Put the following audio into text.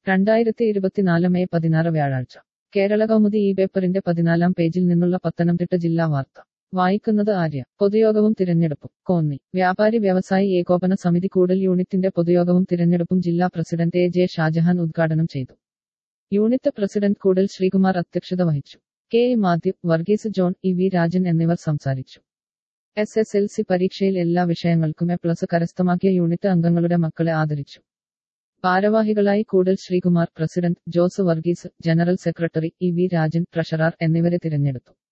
രണ്ടായിരത്തി ഇരുപത്തിനാല് മെയ് പതിനാറ് വ്യാഴാഴ്ച കേരള കൗമുദി ഈ പേപ്പറിന്റെ പതിനാലാം പേജിൽ നിന്നുള്ള പത്തനംതിട്ട ജില്ലാ വാർത്ത വായിക്കുന്നത് ആര്യ പൊതുയോഗവും തിരഞ്ഞെടുപ്പും കോന്നി വ്യാപാരി വ്യവസായി ഏകോപന സമിതി കൂടൽ യൂണിറ്റിന്റെ പൊതുയോഗവും തിരഞ്ഞെടുപ്പും ജില്ലാ പ്രസിഡന്റ് എ ജെ ഷാജഹാൻ ഉദ്ഘാടനം ചെയ്തു യൂണിറ്റ് പ്രസിഡന്റ് കൂടൽ ശ്രീകുമാർ അധ്യക്ഷത വഹിച്ചു K A Mathew Varghese John E V Rajan എന്നിവർ സംസാരിച്ചു എസ് എസ് എൽ സി പരീക്ഷയിൽ എല്ലാ വിഷയങ്ങൾക്കും എ പ്ലസ് കരസ്ഥമാക്കിയ യൂണിറ്റ് അംഗങ്ങളുടെ മക്കളെ ആദരിച്ചു ഭാരവാഹികളായി Koodal Sreekumar president Jose Varghese general secretary E V Rajan treasurer എന്നിവരെ തിരഞ്ഞെടുത്തു